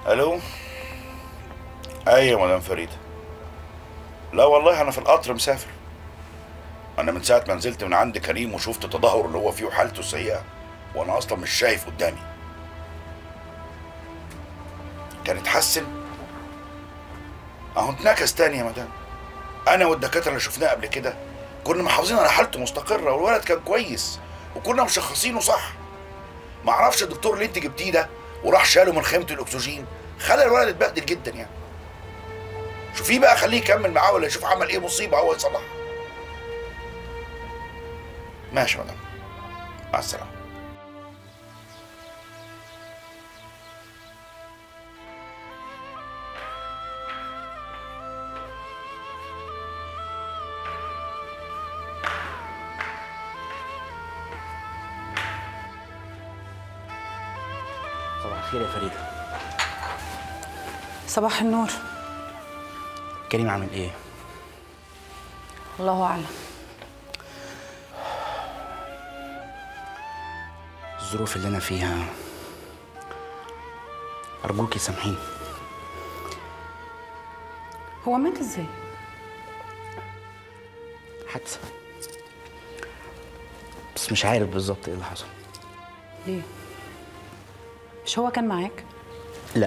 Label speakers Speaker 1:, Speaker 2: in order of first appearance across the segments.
Speaker 1: الو ايوه مدام فريده لا والله انا في القطر مسافر انا من ساعه ما نزلت من عند كريم وشفت التدهور اللي هو فيه وحالته سيئه وانا اصلا مش شايف قدامي كان اتحسن اهو اتنكس تاني يا مدام انا والدكاتره اللي شفناه قبل كده كنا محافظين على حالته مستقره والولد كان كويس وكنا مشخصينه صح ما اعرفش الدكتور اللي انت جبتيه ده وراح شاله من خيمه الاكسجين خلى الولد اتبهدل جدا يعني شوفيه بقى خليه يكمل معاه ولا يشوف عمل ايه مصيبه هو يصلحها ماشي يا مدام مع السلامه
Speaker 2: صباح الخير يا فريدة
Speaker 3: صباح النور
Speaker 2: كريم عامل ايه؟
Speaker 3: الله اعلم
Speaker 2: الظروف اللي انا فيها ارجوكي سامحيني
Speaker 3: هو مات ازاي
Speaker 2: حادثة بس مش عارف بالظبط ايه اللي حصل
Speaker 3: ليه مش هو كان معاك
Speaker 2: لا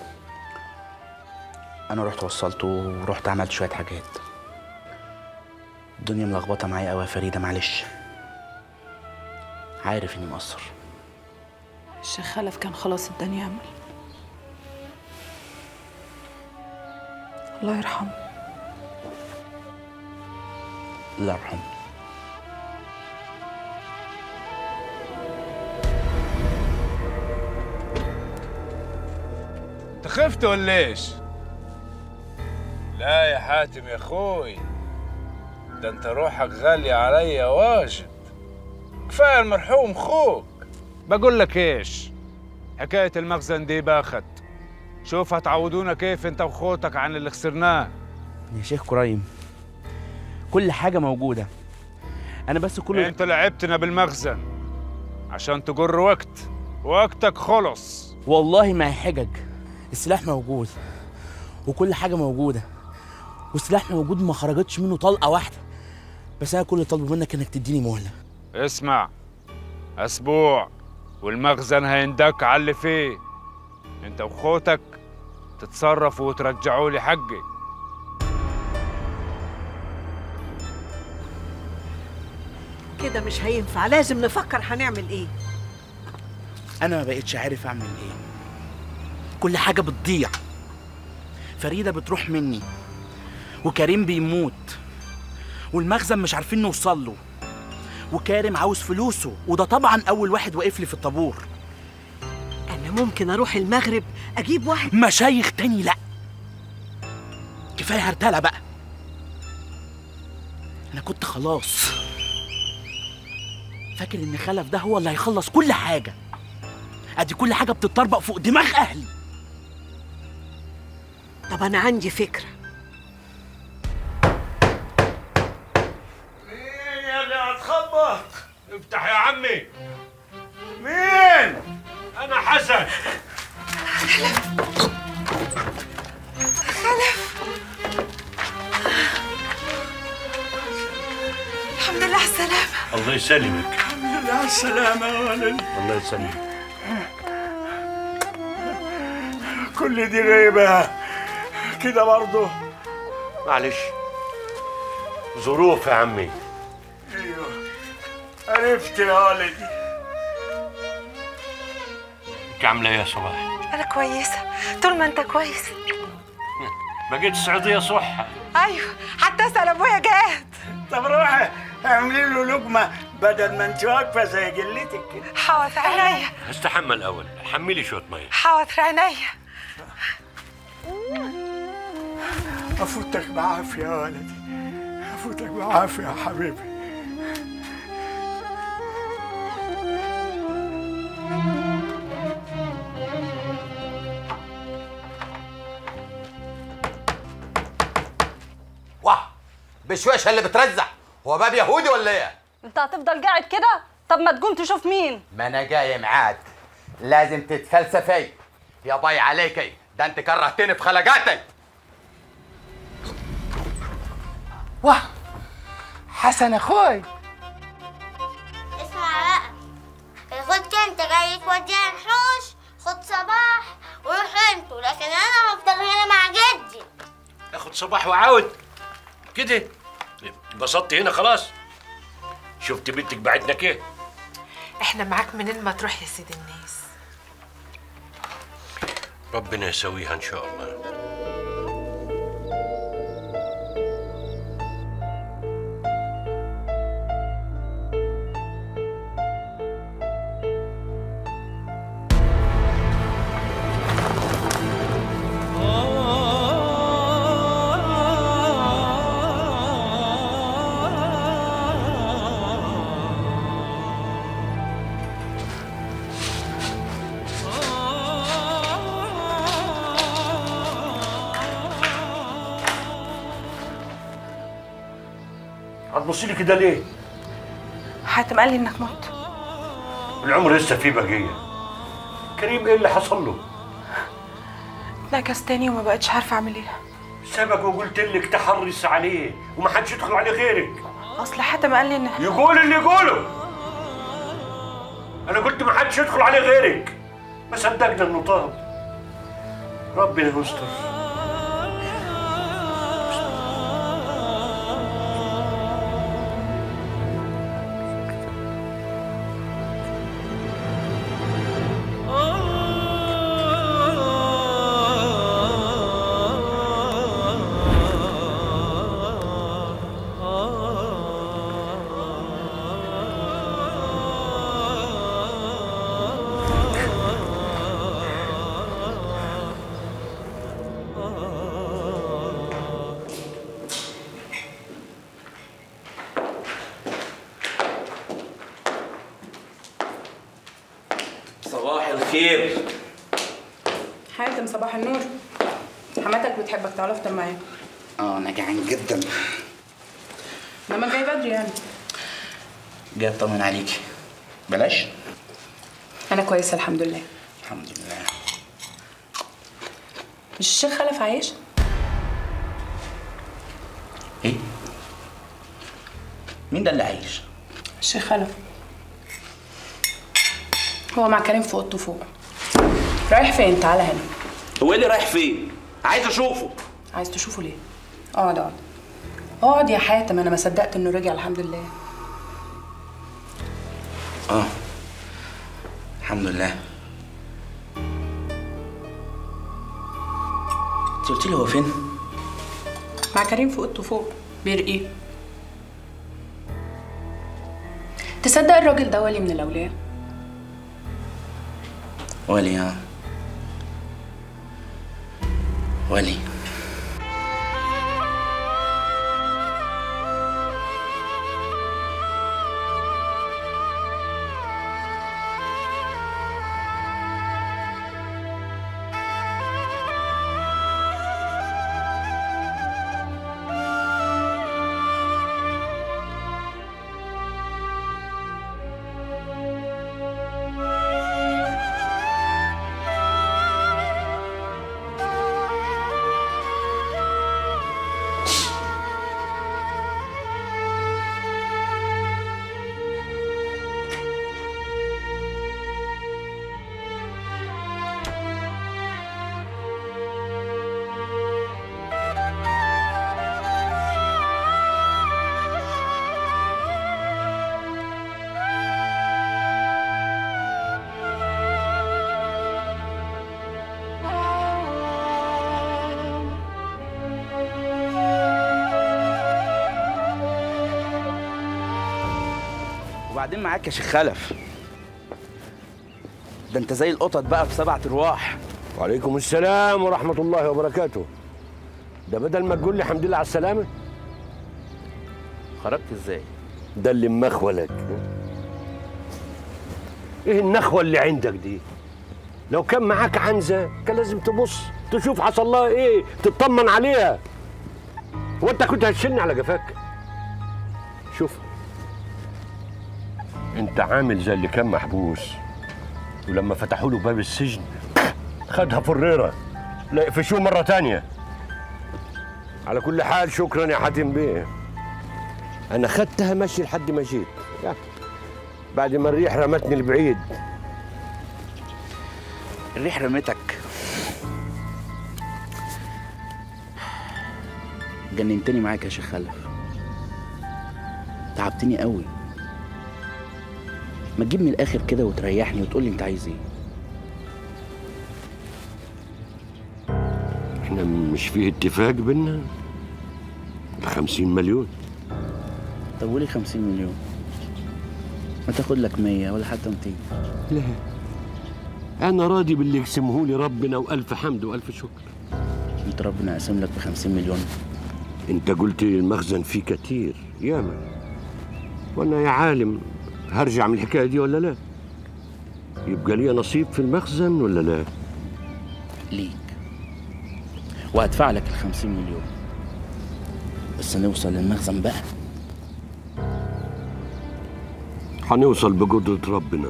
Speaker 2: انا رحت وصلته ورحت عملت شوية حاجات الدنيا ملخبطة معايا قوي يا فريدة معلش عارف اني مقصر
Speaker 3: الشيخ خلف كان خلاص اداني امل الله يرحمه
Speaker 2: الله يرحمه
Speaker 4: انت خفت ولا ايش؟ لا يا حاتم يا اخوي ده انت روحك غالية عليا واجد كفاية المرحوم خوك بقول لك ايش حكاية المخزن دي باخت شوف هتعودونا كيف انت وخوتك عن اللي خسرناه
Speaker 2: يا شيخ كريم كل حاجة موجودة انا بس كل
Speaker 4: انت لعبتنا بالمخزن عشان تجر وقت وقتك خلص
Speaker 2: والله ما هي حجج السلاح موجود وكل حاجة موجودة والسلاح موجود ما خرجتش منه طلقة واحدة بس أنا كل اللي طالبه منك إنك تديني مهلة
Speaker 4: اسمع اسبوع والمخزن هيندك على اللي فيه انت وخوتك تتصرفوا وترجعوا لي حقي
Speaker 5: كده مش هينفع لازم نفكر هنعمل ايه
Speaker 2: أنا ما بقتش عارف أعمل إيه كل حاجة بتضيع فريدة بتروح مني وكريم بيموت والمخزن مش عارفين نوصل له وكارم عاوز فلوسه وده طبعا أول واحد واقف لي في الطابور
Speaker 5: انا ممكن اروح المغرب اجيب واحد
Speaker 2: مشايخ تاني لا كفايه هرتله بقى انا كنت خلاص فاكر ان خلف ده هو اللي هيخلص كل حاجه ادي كل حاجه بتطربق فوق دماغ اهلي
Speaker 5: طب انا عندي فكره
Speaker 4: مين يا اللي هتخبط افتح يا عمي مين انا حسن
Speaker 6: الحمد لله على السلامة
Speaker 7: الله يسلمك
Speaker 1: الحمد لله على السلامه يا ولد
Speaker 7: الله يسلمك
Speaker 1: كل دي غيبه كده برضه
Speaker 7: معلش ظروف يا عمي
Speaker 1: ايوه عرفت يا ولدي
Speaker 7: انت عامله ايه يا صباح
Speaker 6: أنا كويسة طول ما أنت كويس
Speaker 7: بقيت السعوديه صح
Speaker 6: أيوه حتى أسأل أبويا جاد
Speaker 8: طب روحي اعملي له لقمه بدل ما انت واقفه زي جلتك كده
Speaker 6: حاضر عينيا
Speaker 7: استحمى الاول حملي شويه ميه
Speaker 6: حاضر عينيا
Speaker 8: افوتك بعافيه يا ولدي افوتك بعافيه يا حبيبي
Speaker 9: واه بشويشه اللي بترزع هو باب يهودي ولا ايه؟
Speaker 10: انت هتفضل قاعد كده طب ما تقوم تشوف مين
Speaker 9: ما انا جاي معاد لازم تتفلسفي يا باي عليكي ده انت كرهتني في خلقاتي
Speaker 2: واه حسن اخوي
Speaker 11: اسمع بقى كنت انت جاي تودينا الحوش خد صباح وروح انتوا لكن انا هفضل هنا مع جدي
Speaker 7: اخد صباح وعاود كده انبسطت هنا خلاص شفت بنتك بعتنا كيف
Speaker 6: احنا معاك منين ما تروح يا سيد الناس
Speaker 7: ربنا يسويها ان شاء الله هتبصي لي كده ليه؟
Speaker 3: حاتم قال لي انك مت
Speaker 7: العمر لسه فيه بقيه كريم ايه اللي حصل له؟
Speaker 3: اتنكس تاني وما بقتش عارفه اعمل ايه
Speaker 7: سبق وقلت لك تحرص عليه وما حدش يدخل عليه غيرك
Speaker 3: اصل حاتم قال لي ان
Speaker 7: يقول اللي يقوله انا قلت ما حدش يدخل عليه غيرك ما صدقنا انه طاب ربنا يستر
Speaker 2: صباح الخير
Speaker 3: حاتم صباح النور حماتك بتحبك تعالى افطر معايا
Speaker 2: اه انا جعان جدا
Speaker 3: انما جاي بدري يعني
Speaker 2: جاي اطمن عليكي بلاش
Speaker 3: انا كويسه الحمد لله
Speaker 2: الحمد لله
Speaker 3: مش الشيخ خلف عايش
Speaker 2: ايه مين ده اللي عايش
Speaker 3: الشيخ خلف هو مع كريم في اوضته فوق رايح فين تعالى هنا
Speaker 2: هو إيه اللي رايح فين عايز اشوفه
Speaker 3: عايز تشوفه ليه اقعد اقعد اقعد يا حاتم انا ما صدقت انه رجع الحمد لله
Speaker 2: اه الحمد لله انت قلت لي هو فين
Speaker 3: مع كريم في اوضته فوق بيرقيه تصدق الراجل ده ولي من الاولياء
Speaker 2: ولي اه ولي وبعدين معاك يا شيخ خلف ده انت زي القطط بقى في سبعة ارواح
Speaker 12: وعليكم السلام ورحمة الله وبركاته ده بدل ما تقول لي الحمد لله على السلامة
Speaker 2: خرجت ازاي؟
Speaker 12: ده اللي مخولك ايه النخوة اللي عندك دي لو كان معاك عنزة كان لازم تبص تشوف حصل لها ايه تطمن عليها هو انت كنت هتشن على جفاك شوف انت عامل زي اللي كان محبوس ولما فتحوا له باب السجن خدها فريره لا يقفشوه مرة تانية على كل حال شكرا يا حاتم بيه أنا خدتها مشي لحد ما جيت يا. بعد ما الريح رمتني لبعيد
Speaker 2: الريح رمتك جننتني معاك يا شيخ خلف تعبتني قوي ما تجيب من الاخر كده وتريحني وتقولي انت عايز ايه
Speaker 12: احنا مش فيه اتفاق بينا خمسين مليون
Speaker 2: طب وليه 50 مليون ما تاخد لك 100 ولا حتى 200
Speaker 12: لا أنا راضي باللي يقسمه لي ربنا وألف حمد وألف شكر
Speaker 2: انت ربنا قسم لك ب 50 مليون
Speaker 12: أنت قلت لي المخزن فيه كتير ياما وأنا يا عالم هرجع من الحكاية دي ولا لا يبقى لي نصيب في المخزن ولا لا
Speaker 2: ليك وهدفع لك ال 50 مليون بس نوصل للمخزن بقى
Speaker 12: هنوصل بقدرة ربنا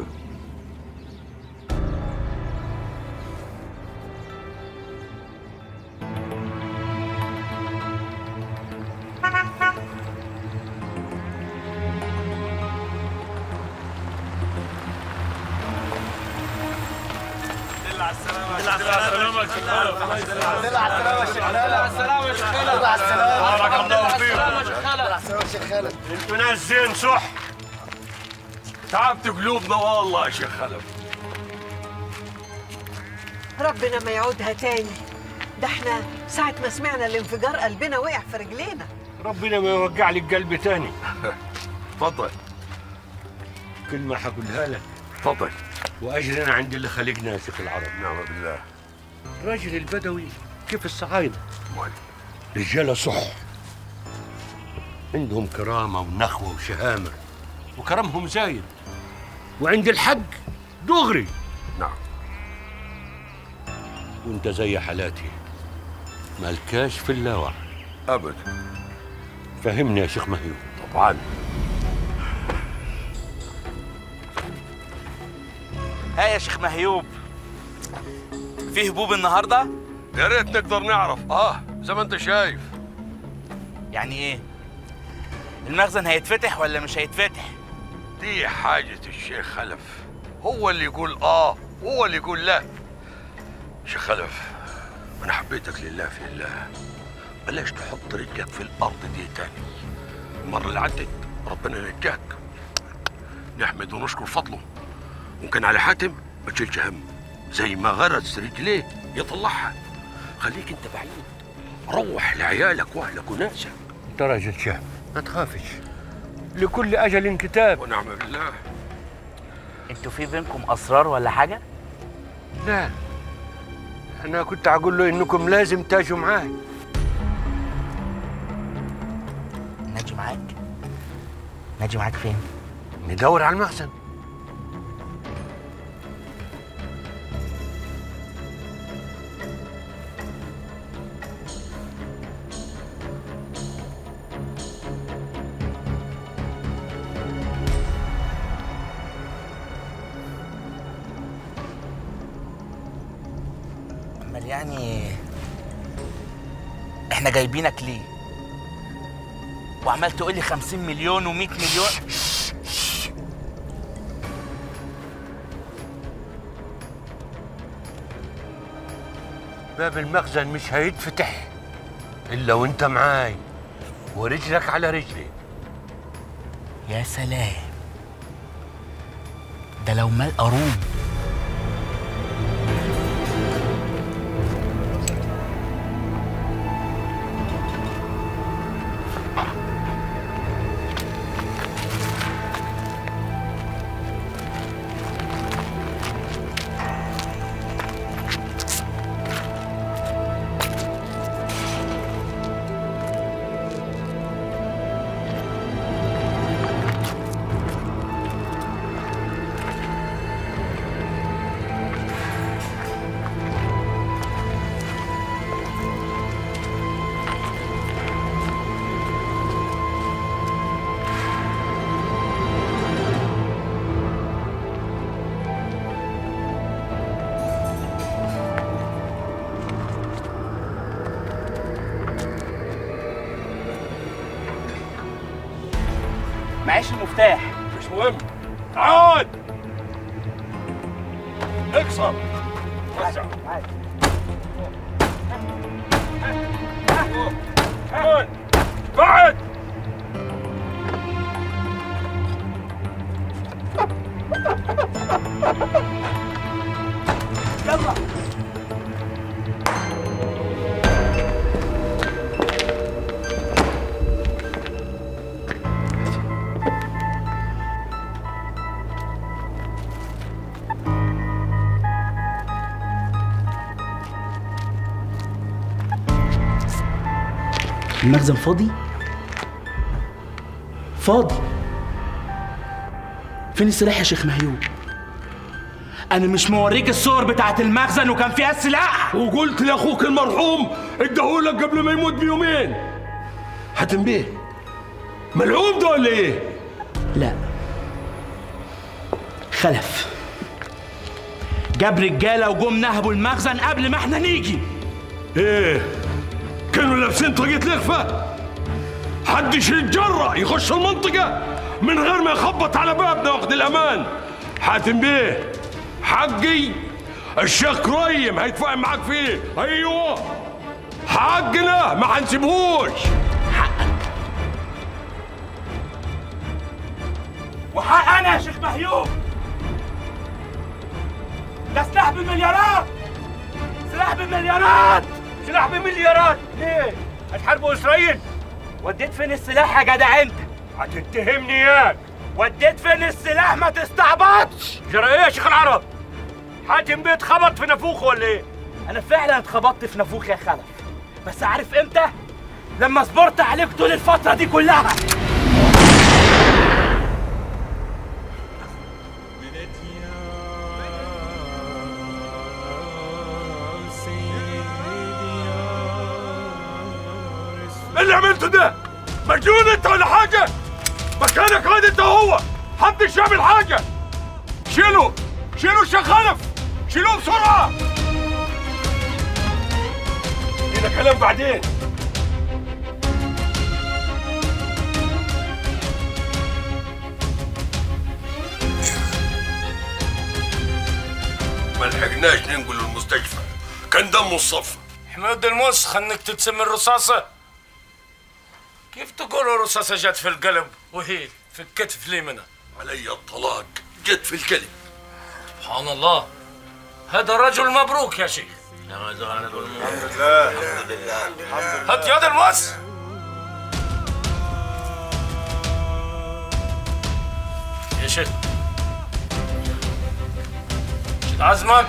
Speaker 13: انتوا ناس زين صح تعبت قلوبنا والله يا شيخ خلف
Speaker 5: ربنا ما يعودها تاني ده احنا ساعة ما سمعنا الانفجار قلبنا وقع في رجلينا
Speaker 12: ربنا ما يوقع لي قلبي تاني
Speaker 13: تفضل
Speaker 12: كلمة هقولها لك
Speaker 13: تفضل
Speaker 12: وأجرنا عند اللي خلقنا يا شيخ العرب
Speaker 13: نعم بالله
Speaker 12: الراجل البدوي كيف الصعايدة رجالة صح عندهم كرامة ونخوة وشهامة وكرمهم زايد وعند الحق دغري
Speaker 13: نعم
Speaker 12: وانت زي حالاتي مالكاش في اللاوع
Speaker 13: ابدا
Speaker 12: فهمني يا شيخ مهيو
Speaker 13: طبعا
Speaker 2: ها يا شيخ مهيوب في هبوب النهارده
Speaker 13: يا ريت نقدر نعرف اه زي ما انت شايف
Speaker 2: يعني ايه المخزن هيتفتح ولا مش هيتفتح
Speaker 13: دي حاجة الشيخ خلف هو اللي يقول اه هو اللي يقول لا شيخ خلف انا حبيتك لله في الله بلاش تحط رجلك في الارض دي تاني المرة اللي عدت ربنا نجاك نحمد ونشكر فضله ممكن على حاتم ما تشيلش هم زي ما غرس رجليه يطلعها خليك انت بعيد روح لعيالك واهلك وناسك
Speaker 12: انت راجل شهم ما تخافش لكل أجل كتاب
Speaker 13: ونعم بالله
Speaker 2: انتوا في بينكم اسرار ولا حاجه
Speaker 12: لا أنا كنت أقول له إنكم لازم تاجوا معاي
Speaker 2: ناجي معاك ناجي معاك فين
Speaker 12: ندور على المخزن
Speaker 2: امال يعني احنا جايبينك ليه وعمال تقول لي 50 مليون و100 مليون
Speaker 12: باب المخزن مش هيتفتح إلا وأنت معاي ورجلك على رجلي
Speaker 2: يا سلام ده لو مال قارون المفتاح
Speaker 12: مش مهم تعال اكسر وسع كمان بعد
Speaker 2: يلا المخزن فاضي فاضي فين السلاح يا شيخ مهيوب انا مش موريك الصور بتاعت المخزن وكان فيها السلاح
Speaker 12: وقلت لاخوك المرحوم اداهولك قبل ما يموت بيومين حاتم بيه ملعوب ده ولا ايه؟
Speaker 2: لا خلف جاب رجاله وجم نهبوا المخزن قبل ما احنا نيجي
Speaker 12: ايه كانوا لابسين طاقية لخفة حدش يتجرأ يخش المنطقة من غير ما يخبط على بابنا وقت الأمان حاتم بيه حقي الشيخ كريم هيتفاهم معاك فيه ايوه حقنا ما حنسيبهوش
Speaker 2: وحق انا يا شيخ مهيوب ده سلاح بمليارات سلاح بمليارات سلاح بمليارات ليه؟ هتحاربوا اسرائيل؟ وديت فين السلاح يا جدع انت؟ هتتهمني اياك وديت فين السلاح ما تستعبطش جرى ايه يا شيخ العرب؟ حاتم بيه اتخبط في نافوخه ولا ايه؟ انا فعلا اتخبطت في نافوخ يا خلف بس عارف امتى؟ لما صبرت عليك طول الفترة دي كلها
Speaker 12: إيه اللي عملته ده مجنون انت ولا حاجة مكانك هذا انت هو محدش يعمل حاجة شيلوا شيلوا الشيخ خلف شيلوه بسرعة هنا كلام بعدين
Speaker 13: ما لحقناش ننقل المستشفى كان دمه الصف
Speaker 4: حماد الموسخ انك تتسمي الرصاصة كيف تقول الرصاصة جت في القلب وهي في الكتف اليمنى
Speaker 13: علي الطلاق جت في الكلب
Speaker 4: سبحان الله هذا رجل مبروك يا شيخ
Speaker 13: الحمد لله الحمد لله
Speaker 4: هات يد الموس يا شيخ شد عزمك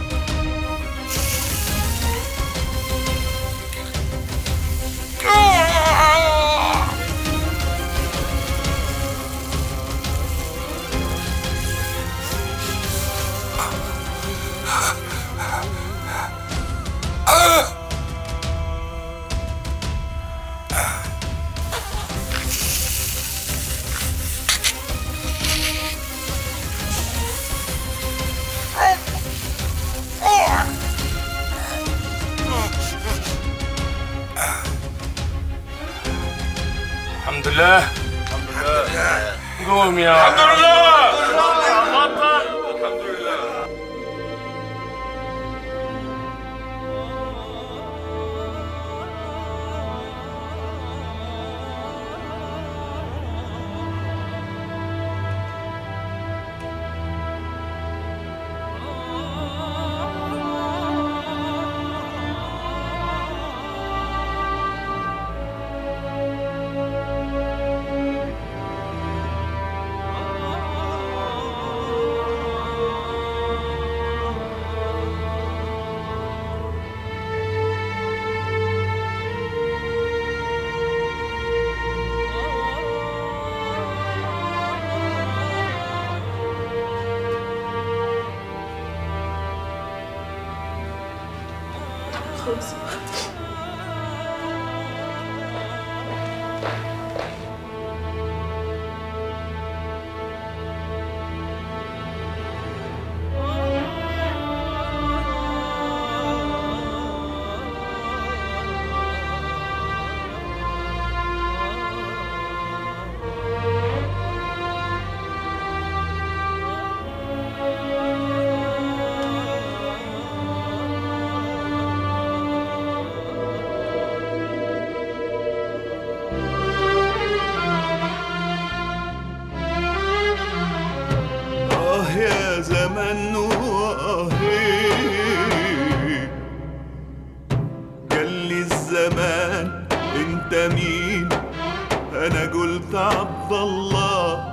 Speaker 4: الحمد لله الحمد لله قوم يا
Speaker 12: الحمد لله
Speaker 4: بطل
Speaker 12: الحمد لله
Speaker 14: خلاص يا زمن وآهي قال لي الزمان انت مين انا قلت عبد الله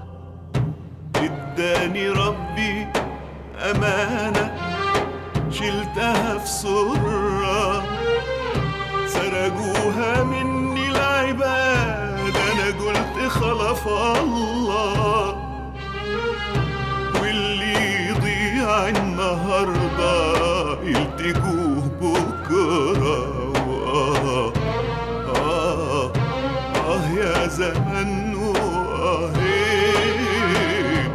Speaker 14: اداني ربي امانه شلتها في سره سرقوها مني العباد انا قلت خلف الله واللي يضيع النهارده يلتقوه بكره وآه آه آه يا زمن وآهين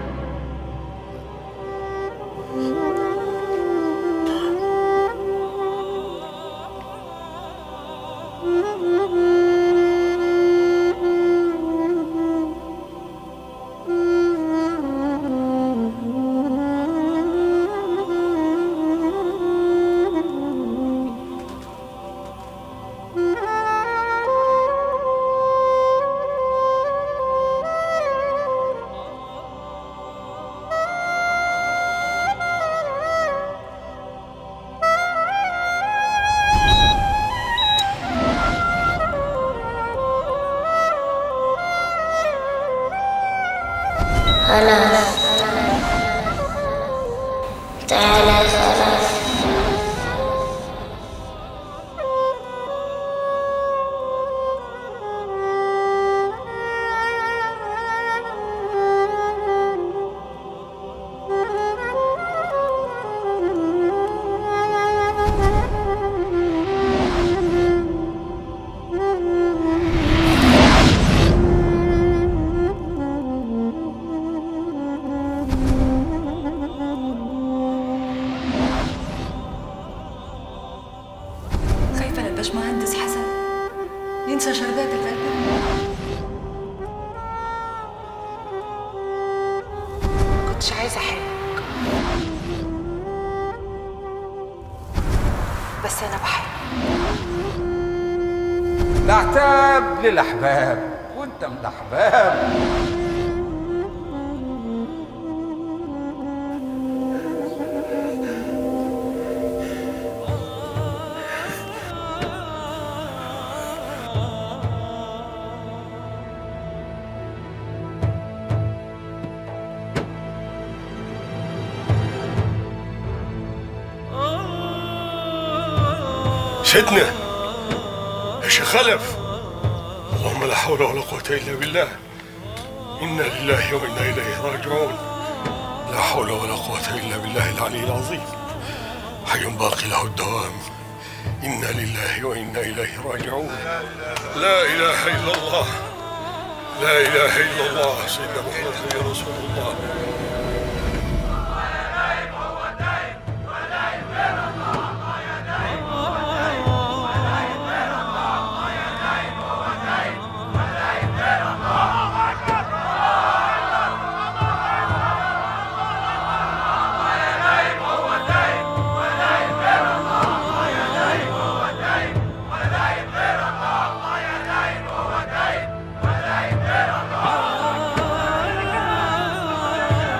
Speaker 11: خلاص تعالى خلاص
Speaker 15: خايفة من الباشمهندس حسن ينسى شربات القلب
Speaker 6: كنتش عايزة أحبك بس أنا بحبك
Speaker 9: الاعتاب للاحباب وانت من الاحباب
Speaker 13: سيدنا يا شيخ خلف اللهم لا حول ولا قوة إلا بالله إنا لله وإنا إليه راجعون لا حول ولا قوة إلا بالله العلي العظيم حي باقي له الدوام إنا لله وإنا إليه راجعون لا إله إلا الله لا إله إلا الله سيدنا محمد رسول الله
Speaker 14: لا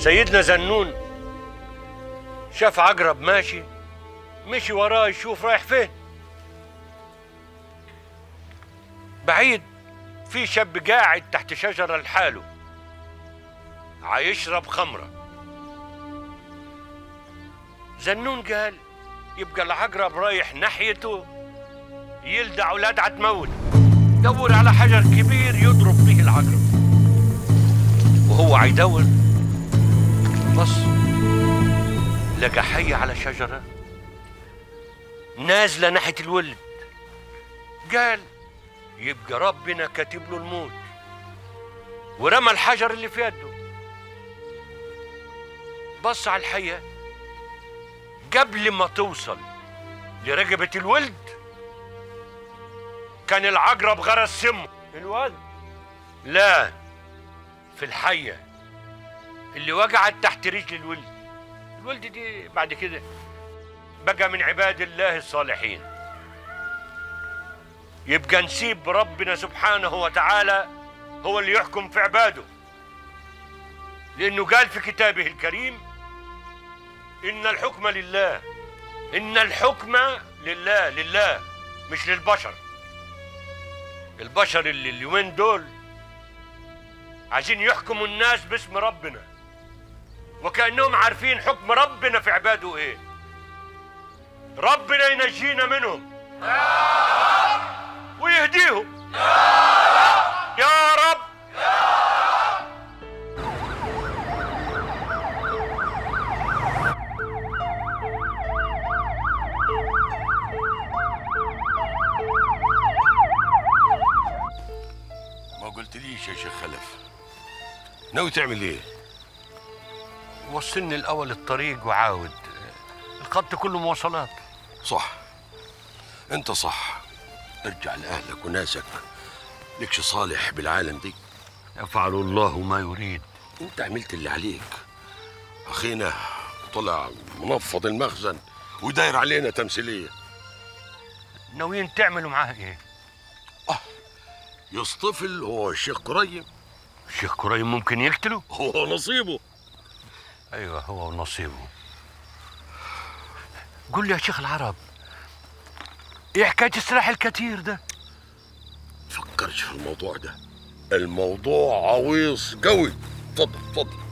Speaker 7: سيدنا زنون شاف عقرب ماشي مشي وراه يشوف رايح فين بعيد في شاب قاعد تحت شجرة لحاله عيشرب خمرة زنون قال يبقى العقرب رايح ناحيته يلدع ولدعة تموت دور على حجر كبير يضرب به العقرب وهو عيدور بص لقى حية على شجرة نازلة ناحية الولد قال يبقى ربنا كاتب له الموت ورمى الحجر اللي في يده بص على الحية قبل ما توصل لرقبة الولد كان العقرب غرس سمه الولد لا في الحية اللي وقعت تحت رجل الولد الولد دي بعد كده بقى من عباد الله الصالحين يبقى نسيب ربنا سبحانه وتعالى هو اللي يحكم في عباده لأنه قال في كتابه الكريم إن الحكم لله إن الحكم لله لله مش للبشر البشر اللي اليومين دول عايزين يحكموا الناس باسم ربنا وكأنهم عارفين حكم ربنا في عباده ايه ربنا ينجينا منهم ويهديهم يا رب
Speaker 13: ما قلتليش يا شيخ خلف ناوي تعمل ايه
Speaker 7: وصلني الأول الطريق وعاود الخط كله مواصلات
Speaker 13: صح انت صح ارجع لاهلك وناسك لكش صالح بالعالم دي
Speaker 7: يفعل الله ما يريد
Speaker 13: انت عملت اللي عليك اخينا طلع منفض المخزن وداير علينا تمثيليه
Speaker 7: ناويين تعملوا معاه ايه
Speaker 13: يصطفل هو الشيخ كريم
Speaker 7: الشيخ كريم ممكن يقتله
Speaker 13: هو نصيبه
Speaker 7: ايوه هو نصيبه قول لي يا شيخ العرب ايه حكايه السلاح الكتير ده
Speaker 13: فكرش في الموضوع ده الموضوع عويص قوي اتفضل اتفضل